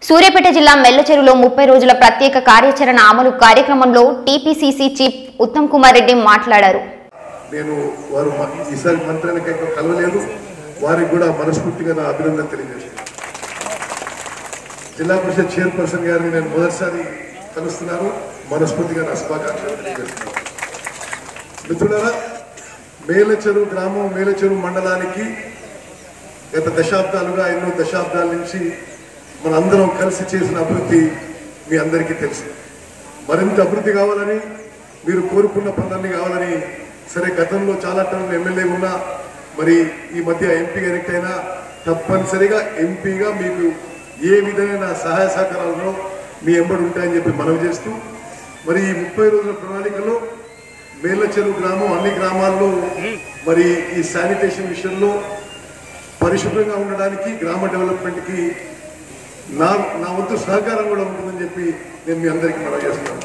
సూర్యాపేట జిల్లా మెల్లచెరులో ముప్పై రోజుల ప్రత్యేక కార్యాచరణ అమలు కార్యక్రమంలో టీపీసీసీ చీఫ్ ఉత్తమ్ కుమార్ రెడ్డి మాట్లాడారు నేను వారు మ- ఈసారి మంత్రానికి ఇంకా కలవలేదు వారికి కూడా మనస్ఫూర్తిగా నా అభినందన తెలియజేస్తున్నాను జిల్లా పరిషత్ చైర్పర్సన్ గారిని నేను మొదటిసారి కలుస్తున్నాను మనస్ఫూర్తిగా నా శుభాకాంక్షలు తెలియజేస్తున్నాను మిత్రులారా మేలచెరు గ్రామం మేలచెరు మండలానికి గత దశాబ్దాలుగా ఎన్నో దశాబ్దాల నుంచి మనందరం కలిసి చేసిన అభివృద్ధి మీ అందరికీ తెలుసు మరింత అభివృద్ధి కావాలని మీరు కోరుకున్న పనులన్నీ కావాలని సరే గతంలో చాలా టర్మ్ ఎమ్మెల్యే ఉన్నా మరి ఈ మధ్య ఎంపీ ఎలక్ట్ అయినా తప్పనిసరిగా ఎంపీగా మీకు ఏ విధమైన సహాయ సహకారాలను మీ ఎంబడి ఉంటాయని చెప్పి మనవి చేస్తూ మరి ఈ ముప్పై రోజుల ప్రణాళికలో మేలచెరు గ్రామం అన్ని గ్రామాల్లో మరి ఈ శానిటేషన్ విషయంలో పరిశుభ్రంగా ఉండడానికి గ్రామ డెవలప్మెంట్కి నా నా వంతు సహకారం కూడా ఉంటుందని చెప్పి నేను మీ అందరికీ మనవి చేస్తున్నాను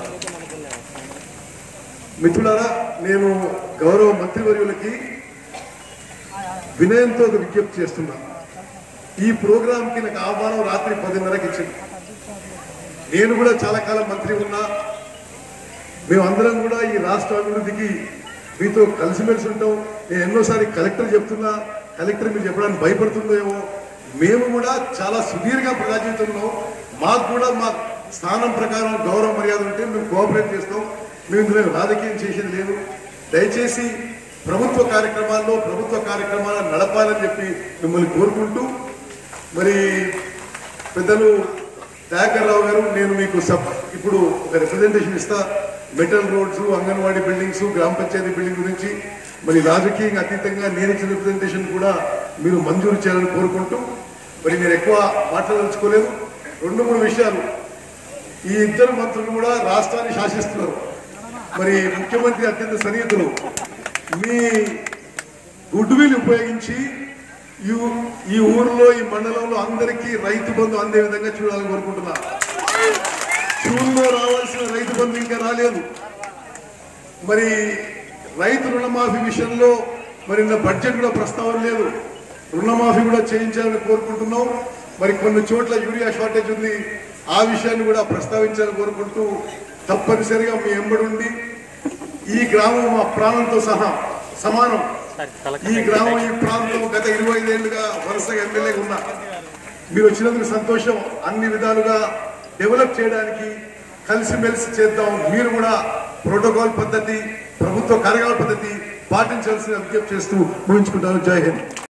మిత్రులారా నేను గౌరవ మంత్రివర్యులకి వినయంతో ఒక విజ్ఞప్తి చేస్తున్నాను ఈ ప్రోగ్రాంకి నాకు ఆహ్వానం రాత్రి పదిన్నరకి ఇచ్చింది నేను కూడా చాలా కాలం మంత్రి ఉన్నా మేమందరం కూడా ఈ రాష్ట్ర అభివృద్ధికి మీతో కలిసిమెలిసి ఉంటాం నేను ఎన్నోసారి కలెక్టర్ చెప్తున్నా కలెక్టర్ మీరు చెప్పడానికి భయపడుతుందేమో మేము కూడా చాలా సుదీర్ఘ ప్రజా జీవితంలో మాకు కూడా మా స్థానం ప్రకారం గౌరవ మర్యాద ఉంటే మేము కోఆపరేట్ చేస్తాం మేము ఇందులో రాజకీయం చేసేది లేదు దయచేసి ప్రభుత్వ కార్యక్రమాల్లో ప్రభుత్వ కార్యక్రమాలను నడపాలని చెప్పి మిమ్మల్ని కోరుకుంటూ మరి పెద్దలు దయాకర్ రావు గారు నేను మీకు సబ్ ఇప్పుడు ఒక రిప్రజెంటేషన్ ఇస్తా మెటల్ రోడ్స్ అంగన్వాడీ బిల్డింగ్స్ గ్రామ పంచాయతీ బిల్డింగ్ గురించి మరి రాజకీయంగా అతీతంగా నేను ఇచ్చిన రిప్రజెంటేషన్ కూడా మీరు మంజూరు చేయాలని కోరుకుంటూ మరి నేను ఎక్కువ మాట్లాడదలుచుకోలేదు రెండు మూడు విషయాలు ఈ ఇద్దరు మంత్రులు కూడా రాష్ట్రాన్ని శాసిస్తున్నారు మరి ముఖ్యమంత్రి అత్యంత సన్నిహితులు మీ గుడ్ విల్ ఉపయోగించి ఈ ఊ- ఈ ఊరిలో ఈ మండలంలో అందరికీ రైతు బంధు అందే విధంగా చూడాలని కోరుకుంటున్నా జూన్లో రావాల్సిన రైతు బంధు ఇంకా రాలేదు మరి రైతు రుణమాఫీ విషయంలో మరి నా బడ్జెట్ కూడా ప్రస్తావన లేదు రుణమాఫీ కూడా చేయించాలని కోరుకుంటున్నాం మరి కొన్ని చోట్ల యూరియా షార్టేజ్ ఉంది ఆ విషయాన్ని కూడా ప్రస్తావించాలని కోరుకుంటూ తప్పనిసరిగా మీ ఎంబడుండి ఈ గ్రామం మా ప్రాణంతో సహా సమానం ఈ గ్రామం ఈ ప్రాంతం గత ఇరవై ఐదేళ్లుగా వరుసగా ఎమ్మెల్యేగా ఉన్నా మీరు వచ్చినందుకు సంతోషం అన్ని విధాలుగా డెవలప్ చేయడానికి కలిసిమెలిసి చేద్దాం మీరు కూడా ప్రోటోకాల్ పద్ధతి ప్రభుత్వ కార్యక్రమాల పద్ధతి పాటించాల్సిన విజ్ఞప్తి చేస్తూ ముగించుకుంటాను జై హింద్